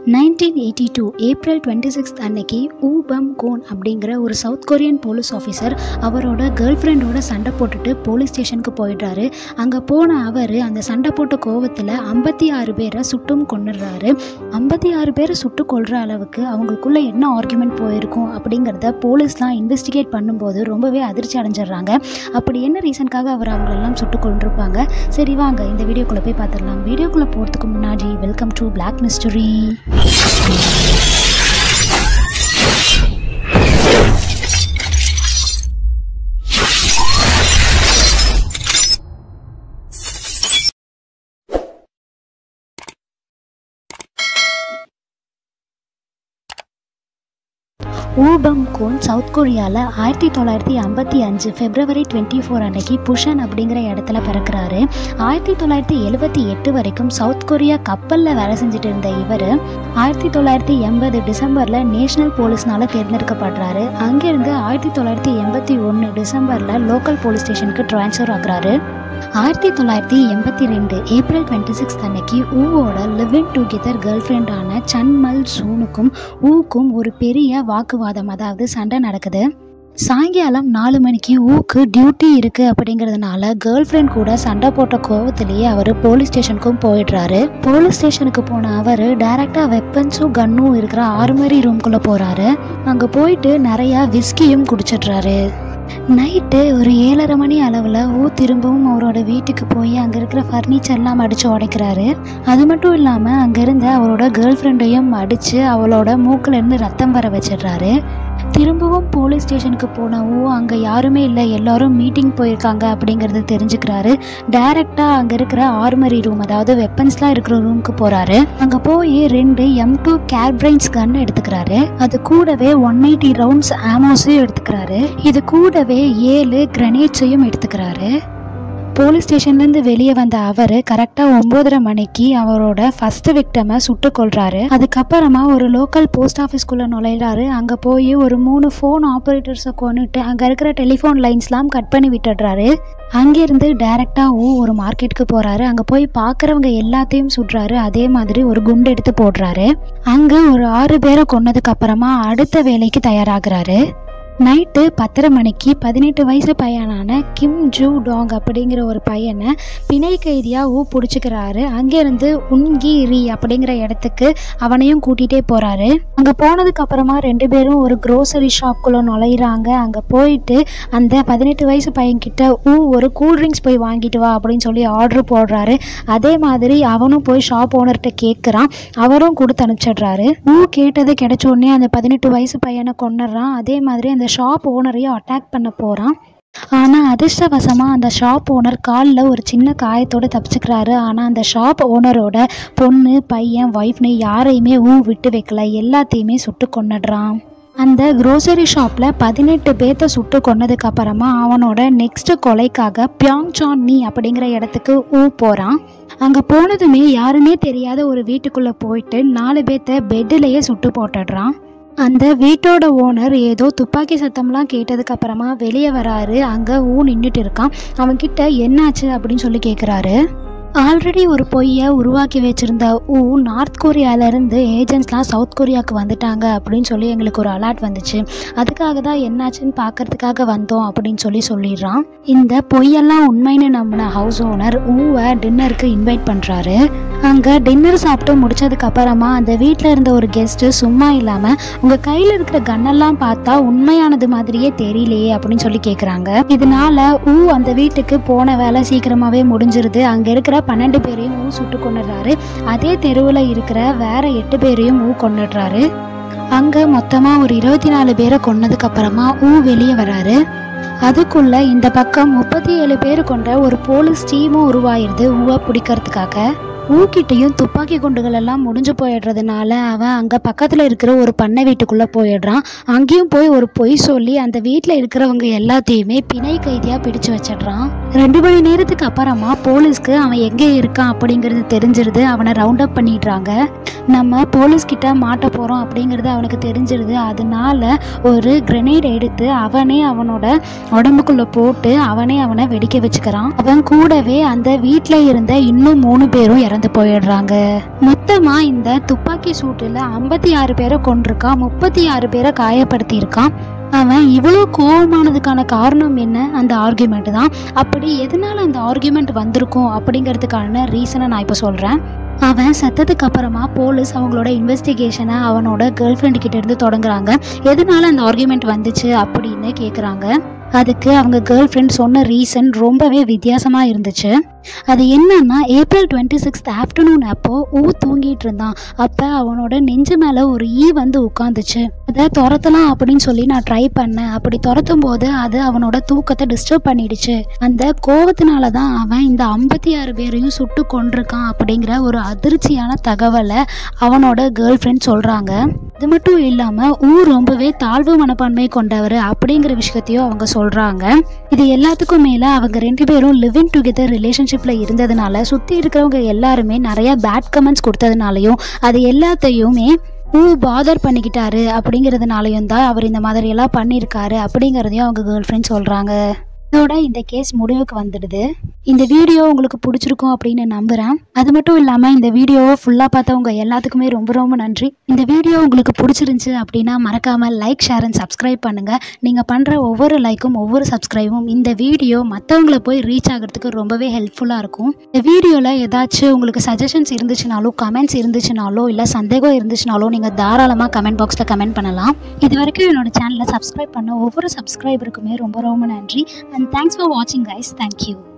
nineteen eighty two April twenty sixth அன்னைக்கு Woo Bum Kon அப்படிங்கிற ஒரு சவுத் கொரியன் போலீஸ் ஆஃபீஸர் அவரோட girl ஃப்ரெண்டோட சண்டை போட்டுட்டு போலீஸ் ஸ்டேஷனுக்கு போயிடுறாரு அங்கே போன அவர் அந்த சண்டை போட்ட கோவத்தில் ஐம்பத்தி ஆறு பேரை சுட்டும் கொண்டுடுறாரு ஐம்பத்தி ஆறு பேரை சுட்டு கொள்கிற அளவுக்கு அவங்களுக்குள்ள என்ன ஆர்குமெண்ட் போயிருக்கும் அப்படிங்கிறத போலீஸ்லாம் இன்வெஸ்டிகேட் பண்ணும்போது ரொம்பவே அதிர்ச்சி அடைஞ்சிடுறாங்க அப்படி என்ன ரீசனுக்காக அவர் அவங்களெல்லாம் சுட்டு கொண்டிருப்பாங்க சரி வாங்க இந்த வீடியோக்குள்ளே போய் பார்த்துடலாம் வீடியோக்குள்ளே போகிறதுக்கு முன்னாடி welcome to Black Mystery Woo Bum Kon South கொரியாவில் ஆயிரத்தி தொள்ளாயிரத்தி ஐம்பத்தி அஞ்சு பிப்ரவரி டுவெண்ட்டி ஃபோர் அன்னைக்கு புஷன் அப்படிங்கிற இடத்துல பிறக்கிறாரு ஆயிரத்தி தொள்ளாயிரத்தி எழுபத்தி எட்டு வரைக்கும் சவுத் கொரியா கப்பலில் வேலை செஞ்சுட்டு இருந்த இவர் ஆயிரத்தி தொள்ளாயிரத்தி எண்பது டிசம்பரில் நேஷனல் போலீஸ்னால தேர்ந்தெடுக்கப்படுறாரு அங்கேருந்து ஆயிரத்தி தொள்ளாயிரத்தி எண்பத்தி ஒன்று டிசம்பரில் லோக்கல் போலீஸ் ஸ்டேஷனுக்கு ட்ரான்ஸ்ஃபர் ஆகுறாரு ஆயிரத்தி தொள்ளாயிரத்தி எண்பத்தி ரெண்டு ஏப்ரல் டுவெண்ட்டி சிக்ஸ் அன்னைக்கு ஊவோட லிவிங் டுகெதர் கேர்ள் ஃப்ரெண்டான சன்மல் சூனுக்கும் ஊக்கும் ஒரு பெரிய வாக்குவாதம் அதாவது சண்டை நடக்குது சாயங்காலம் நாலு மணிக்கு ஊக்கு டியூட்டி இருக்குது அப்படிங்கிறதுனால கேர்ள் ஃப்ரெண்ட் கூட சண்டை போட்ட கோவத்திலேயே அவர் போலீஸ் ஸ்டேஷனுக்கும் போயிடுறாரு போலீஸ் ஸ்டேஷனுக்கு போன அவர் டைரெக்டாக வெப்பன்ஸும் கன்னும் இருக்கிற ஆர்மரி ரூம்குள்ளே போகிறாரு அங்கே போயிட்டு நிறையா விஸ்கியும் குடிச்சிடுறாரு நைட்டு ஒரு ஏழரை மணி அளவில் ஊ திரும்பவும் அவரோட வீட்டுக்கு போய் அங்கே இருக்கிற ஃபர்னிச்சர்லாம் அடித்து உடைக்கிறாரு அது மட்டும் இல்லாமல் அங்கேருந்து அவரோட கேர்ள் ஃப்ரெண்டையும் அடித்து அவளோட மூக்கிலேருந்து ரத்தம் வர வச்சிடுறாரு திரும்பவும் போலீஸ் ஸ்டேஷனுக்கு போன ஊ அங்கே யாருமே இல்லை எல்லாரும் மீட்டிங் போயிருக்காங்க அப்படிங்கிறது தெரிஞ்சுக்கிறாரு டைரெக்டாக அங்கே இருக்கிற ஆர்மரி ரூம் அதாவது வெப்பன்ஸ்லாம் இருக்கிற ரூமுக்கு போகிறாரு அங்கே போய் ரெண்டு எம் டூ கேர்பிரைன்ஸ் கன் எடுத்துக்கிறாரு அது கூடவே ஒன் எயிட்டி ரவுண்ட்ஸ் ஆமோஸையும் எடுத்துக்கிறாரு இது கூடவே ஏழு கிரனேட்ஸையும் எடுத்துக்கிறாரு போலீஸ் ஸ்டேஷன்லேருந்து வெளியே வந்த அவர் கரெக்டாக ஒம்போதரை மணிக்கு அவரோட ஃபர்ஸ்ட் விக்டமை சுட்டு கொள்றாரு அதுக்கப்புறமா ஒரு லோக்கல் போஸ்ட் ஆஃபீஸ்க்குள்ளே நுழையிறாரு அங்கே போய் ஒரு மூணு ஃபோன் ஆப்ரேட்டர்ஸை கொண்டுட்டு அங்கே இருக்கிற டெலிஃபோன் லைன்ஸ்லாம் கட் பண்ணி விட்டுடுறாரு அங்கேருந்து டைரெக்டாக ஊ ஒரு மார்க்கெட்டுக்கு போகிறாரு அங்கே போய் பார்க்குறவங்க எல்லாத்தையும் சுடுறாரு அதே மாதிரி ஒரு குண்டு எடுத்து போடுறாரு அங்கே ஒரு ஆறு பேரை கொன்னதுக்கு அப்புறமா அடுத்த வேலைக்கு தயாராகிறாரு நைட்டு பத்தரை மணிக்கு பதினெட்டு வயசு பையனான கிம் ஜூ டாங் அப்படிங்கிற ஒரு பையனை பிணை கைதியாக ஊ பிடிச்சிக்கிறாரு அங்கேருந்து உன்கி ரி அப்படிங்கிற இடத்துக்கு அவனையும் கூட்டிகிட்டே போகிறாரு அங்கே போனதுக்கு அப்புறமா ரெண்டு பேரும் ஒரு க்ரோசரி ஷாப்குள்ளே நுழையிறாங்க அங்கே போயிட்டு அந்த பதினெட்டு வயசு பையன்கிட்ட ஊ ஒரு கூல்ட்ரிங்க்ஸ் போய் வாங்கிட்டு வா அப்படின்னு சொல்லி ஆர்டர் போடுறாரு அதே மாதிரி அவனும் போய் ஷாப் ஓனர்கிட்ட கேட்குறான் அவரும் கொடுத்து அனுப்பிச்சிடுறாரு ஊ கேட்டது கிடைச்ச உடனே அந்த பதினெட்டு வயசு பையனை கொண்டுடுறான் அதே மாதிரி அந்த ஷாப் ஓனரையும் அட்டாக் பண்ண போகிறான் ஆனால் அதிர்ஷ்டவசமாக அந்த ஷாப் ஓனர் காலில் ஒரு சின்ன காயத்தோடு தப்பிச்சுக்கிறாரு ஆனால் அந்த ஷாப் ஓனரோட பொண்ணு பையன் ஒய்ஃப்னு யாரையுமே ஊ விட்டு வைக்கல எல்லாத்தையுமே சுட்டு கொண்டுடுறான் அந்த க்ரோசரி ஷாப்பில் பதினெட்டு பேர்த்த சுட்டு கொன்னதுக்கு அப்புறமா அவனோட நெக்ஸ்ட் கொலைக்காக பியாங் சான் நீ அப்படிங்கிற இடத்துக்கு ஊ போகிறான் அங்கே போனதுமே யாருமே தெரியாத ஒரு வீட்டுக்குள்ளே போயிட்டு நாலு பேர்த்த பெட்டிலேயே சுட்டு போட்டுடுறான் அந்த வீட்டோட ஓனர் ஏதோ துப்பாக்கி சத்தம்லாம் கேட்டதுக்கு அப்புறமா வெளியே வராரு அங்கே ஊ நின்றுட்டு இருக்கான் அவன்கிட்ட என்னாச்சு அப்படின்னு சொல்லி கேட்குறாரு ஆல்ரெடி ஒரு பொய்யை உருவாக்கி வச்சுருந்த ஊ நார்த் கொரியாவிலேருந்து ஏஜென்ட்ஸ்லாம் சவுத் கொரியாவுக்கு வந்துட்டாங்க அப்படின்னு சொல்லி எங்களுக்கு ஒரு அலர்ட் வந்துச்சு அதுக்காக தான் என்னாச்சுன்னு பார்க்கறதுக்காக வந்தோம் அப்படின்னு சொல்லி சொல்லிடுறான் இந்த பொய்யெல்லாம் உண்மைன்னு நம்பின ஹவுஸ் ஓனர் ஊவை டின்னருக்கு இன்வைட் பண்ணுறாரு அங்கே டின்னர் சாப்பிட்டு முடிச்சதுக்கு அப்புறமா அந்த வீட்டில் இருந்த ஒரு கெஸ்ட்டு சும்மா இல்லாமல் உங்கள் கையில் இருக்கிற கன்னெல்லாம் பார்த்தா உண்மையானது மாதிரியே தெரியலையே அப்படின்னு சொல்லி கேட்குறாங்க இதனால ஊ அந்த வீட்டுக்கு போன வேலை சீக்கிரமாகவே முடிஞ்சிருது அங்கே இருக்கிற பன்னெண்டு பேரையும் ஊ சுட்டு கொண்டுடுறாரு அதே தெருவில் இருக்கிற வேற எட்டு பேரையும் ஊ கொண்டுடுறாரு அங்கே மொத்தமாக ஒரு இருபத்தி நாலு பேரை கொன்னதுக்கு அப்புறமா ஊ வெளியே வராரு அதுக்குள்ள இந்த பக்கம் முப்பத்தி ஏழு பேர் கொண்ட ஒரு போலீஸ் டீமும் உருவாயிருது ஊவை பிடிக்கிறதுக்காக ஊக்கிட்டையும் துப்பாக்கி குண்டுகள் எல்லாம் முடிஞ்சு போயிடுறதுனால அவன் அங்கே பக்கத்தில் இருக்கிற ஒரு பண்ணை வீட்டுக்குள்ளே போயிடுறான் அங்கேயும் போய் ஒரு பொய் சொல்லி அந்த வீட்டில் இருக்கிறவங்க எல்லாத்தையுமே பிணை கைதியாக பிடிச்சு வச்சிடுறான் ரெண்டு மணி நேரத்துக்கு அப்புறமா போலீஸ்க்கு அவன் எங்கே இருக்கான் அப்படிங்கிறது தெரிஞ்சிருது அவனை ரவுண்ட் அப் பண்ணிடுறாங்க நம்ம போலீஸ்கிட்ட மாட்ட போகிறோம் அப்படிங்கிறது அவனுக்கு தெரிஞ்சிருது அதனால ஒரு கிரெனேட் எடுத்து அவனே அவனோட உடம்புக்குள்ளே போட்டு அவனே அவனை வெடிக்க வச்சுக்கிறான் அவன் கூடவே அந்த வீட்டில் இருந்த இன்னும் மூணு பேரும் இறந்து இறந்து போயிடுறாங்க மொத்தமா இந்த துப்பாக்கி சூட்டுல ஐம்பத்தி ஆறு பேரை கொண்டிருக்கான் முப்பத்தி ஆறு பேரை காயப்படுத்தியிருக்கான் அவன் இவ்வளோ கோவமானதுக்கான காரணம் என்ன அந்த ஆர்குமெண்ட் தான் அப்படி எதனால அந்த ஆர்குமெண்ட் வந்திருக்கும் அப்படிங்கிறதுக்கான ரீசனை நான் இப்போ சொல்கிறேன் அவன் செத்ததுக்கு அப்புறமா போலீஸ் அவங்களோட இன்வெஸ்டிகேஷனை அவனோட கேர்ள் ஃப்ரெண்டு கிட்ட இருந்து தொடங்குறாங்க எதனால அந்த ஆர்குமெண்ட் வந்துச்சு அப்படின்னு கேட்குறாங்க அதுக்கு அவங்க கேர்ள் ஃப்ரெண்ட் சொன்ன ரீசன் ரொம்பவே வித்தியாசமாக இருந்துச்சு அது என்னன்னா ஏப்ரல் டுவெண்ட்டி சிக்ஸ்த் ஆஃப்டர்நூன் அப்போ ஊ தூங்கிட்டு இருந்தான் அப்போ அவனோட நெஞ்சு மேலே ஒரு ஈ வந்து உட்காந்துச்சு அதை துரத்தலாம் அப்படின்னு சொல்லி நான் ட்ரை பண்ணேன் அப்படி துரத்தும் போது அது அவனோட தூக்கத்தை டிஸ்டர்ப் பண்ணிடுச்சு அந்த கோவத்தினால தான் அவன் இந்த ஐம்பத்தி ஆறு பேரையும் சுட்டு கொண்டிருக்கான் அப்படிங்கிற ஒரு அதிர்ச்சியான தகவலை அவனோட கேர்ள் ஃப்ரெண்ட் சொல்கிறாங்க அது மட்டும் இல்லாமல் ஊ ரொம்பவே தாழ்வு மனப்பான்மை கொண்டவர் அப்படிங்கிற விஷயத்தையும் அவங்க சொல்கிறாங்க இது எல்லாத்துக்கும் மேலே அவங்க ரெண்டு பேரும் லிவிங் டுகெதர் ரிலேஷன்ஷிப்பில் இருந்ததுனால சுற்றி இருக்கிறவங்க எல்லாருமே நிறைய பேட் கமெண்ட்ஸ் கொடுத்ததுனாலையும் அது எல்லாத்தையுமே ஊ பாதர் பண்ணிக்கிட்டாரு அப்படிங்கிறதுனாலையும் தான் அவர் இந்த மாதிரி எல்லாம் பண்ணியிருக்காரு அப்படிங்கிறதையும் அவங்க கேர்ள் ஃப்ரெண்ட் சொல்கிறாங்க இதோட இந்த கேஸ் முடிவுக்கு வந்துடுது இந்த வீடியோ உங்களுக்கு பிடிச்சிருக்கும் அப்படின்னு நம்புகிறேன் அது மட்டும் இல்லாமல் இந்த வீடியோவை ஃபுல்லாக பார்த்தவங்க எல்லாத்துக்குமே ரொம்ப ரொம்ப நன்றி இந்த வீடியோ உங்களுக்கு பிடிச்சிருந்துச்சு அப்படின்னா மறக்காமல் லைக் ஷேர் அண்ட் சப்ஸ்கிரைப் பண்ணுங்கள் நீங்கள் பண்ணுற ஒவ்வொரு லைக்கும் ஒவ்வொரு சப்ஸ்கிரைபும் இந்த வீடியோ மற்றவங்கள போய் ரீச் ஆகிறதுக்கு ரொம்பவே ஹெல்ப்ஃபுல்லாக இருக்கும் இந்த வீடியோவில் ஏதாச்சும் உங்களுக்கு சஜஷன்ஸ் இருந்துச்சுனாலோ கமெண்ட்ஸ் இருந்துச்சுனாலோ இல்லை சந்தேகம் இருந்துச்சுனாலோ நீங்கள் தாராளமாக கமெண்ட் பாக்ஸில் கமெண்ட் பண்ணலாம் இது வரைக்கும் என்னோட சேனலை சப்ஸ்கிரைப் பண்ண ஒவ்வொரு சப்ஸ்கிரைபருக்குமே ரொம்ப ரொம்ப நன்றி அண்ட் தேங்க்ஸ் ஃபார் வாட்சிங் கைஸ் தேங்க்யூ